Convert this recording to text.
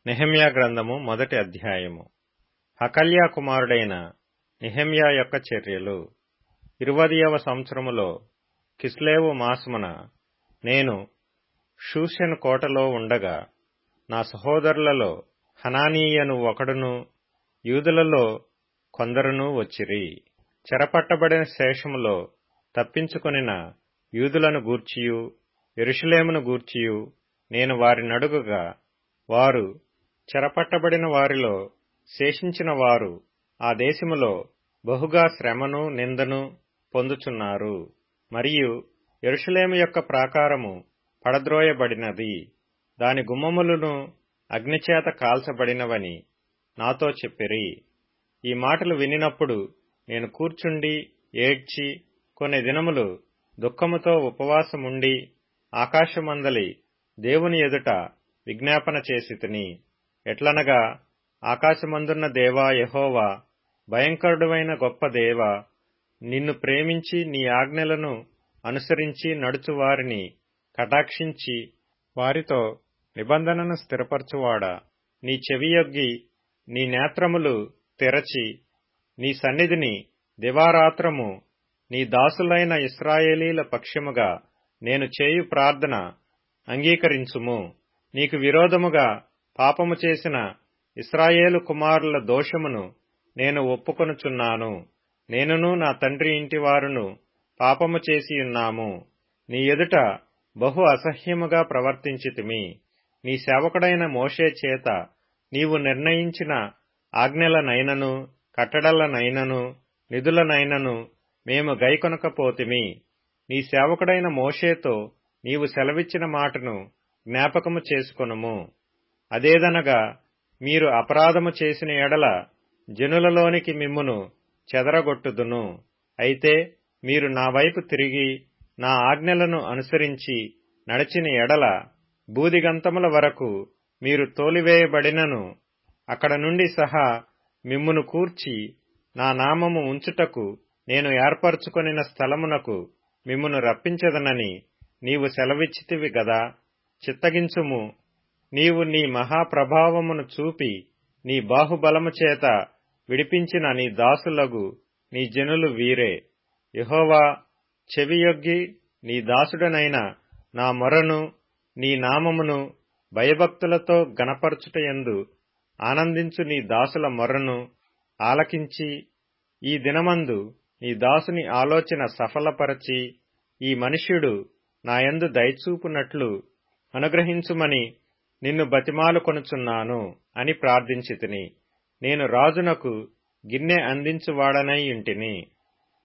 నెహెమ్యా గ్రంథము మొదటి అధ్యాయము హకల్యా కుమారుడైన నెహెమ్యా యొక్క చర్యలు ఇరువదియవ సంవత్సరములో కిస్లేవు మాసమున నేను షూషెను కోటలో ఉండగా నా సహోదరులలో హనానీయను ఒకడును యూదులలో కొందరును వచ్చిరి చెరపట్టబడిన శేషములో తప్పించుకొనిన యూదులను గూర్చియు ఎరుషులేమును గూర్చియు నేను వారినడుగుగా వారు చెరపట్టబడిన వారిలో శేషించిన వారు ఆ దేశములో బహుగా శ్రమను నిందను పొందుచున్నారు మరియు ఎరుషులేము యొక్క ప్రాకారము పడద్రోయబడినది దాని గుమ్మములను అగ్నిచేత కాల్చబడినవని నాతో చెప్పిరి ఈ మాటలు వినినప్పుడు నేను కూర్చుండి ఏడ్చి కొన్ని దినములు దుఃఖముతో ఉపవాసముండి ఆకాశమందలి దేవుని ఎదుట విజ్ఞాపన చేసి తిని ఎట్లనగా ఆకాశమందున్న దేవా యహోవా భయంకరుడువైన గొప్ప దేవ నిన్ను ప్రేమించి నీ ఆజ్ఞలను అనుసరించి నడుచువారిని కటాక్షించి వారితో నిబంధనను స్థిరపరచువాడా నీ చెవియొగ్గి నీ నేత్రములు తెరచి నీ సన్నిధిని దివారాత్రము నీ దాసులైన ఇస్రాయేలీల పక్షముగా నేను చేయు ప్రార్థన అంగీకరించుము నీకు విరోధముగా పాపము చేసిన ఇస్రాయేలు కుమారుల దోషమును నేను ఒప్పుకొనుచున్నాను నేనును నా తండ్రి ఇంటి వారును పాపము చేసి ఉన్నాము నీ ఎదుట బహు అసహ్యముగా ప్రవర్తించితిమి నీ సేవకుడైన మోషే చేత నీవు నిర్ణయించిన ఆజ్ఞలనైనను కట్టడలనైనను నిధులనైనను మేము గైకొనకపోతిమి నీ సేవకుడైన మోషేతో నీవు సెలవిచ్చిన మాటను జ్ఞాపకము చేసుకొనుము అదేదనగా మీరు అపరాధము చేసిన ఎడల జనులలోనికి మిమ్మును చెదరగొట్టుదును అయితే మీరు నా వైపు తిరిగి నా ఆజ్ఞలను అనుసరించి నడిచిన ఎడల బూదిగంతముల వరకు మీరు తోలివేయబడినను అక్కడ నుండి సహా మిమ్మును కూర్చి నా నామము ఉంచుటకు నేను ఏర్పరచుకొనిన స్థలమునకు మిమ్మును రప్పించదనని నీవు సెలవిచ్చితివి గదా చిత్తగించుము నీవు నీ మహాప్రభావమును చూపి నీ బాహుబలము చేత విడిపించిన నీ దాసులగు నీ జనులు వీరే యహోవా చెవియొగ్గి నీ దాసుడనైన నా మొరను నీ నామమును భయభక్తులతో గణపరచుటయందు ఆనందించు నీ దాసుల మొర్రను ఆలకించి ఈ దినమందు నీ దాసుని ఆలోచన సఫలపరచి ఈ మనుష్యుడు నాయందు దయచూపునట్లు అనుగ్రహించుమని నిన్ను బతిమాలు కొనుచున్నాను అని ప్రార్థించితిని నేను రాజునకు గిన్నె అందించువాడనై ఇంటిని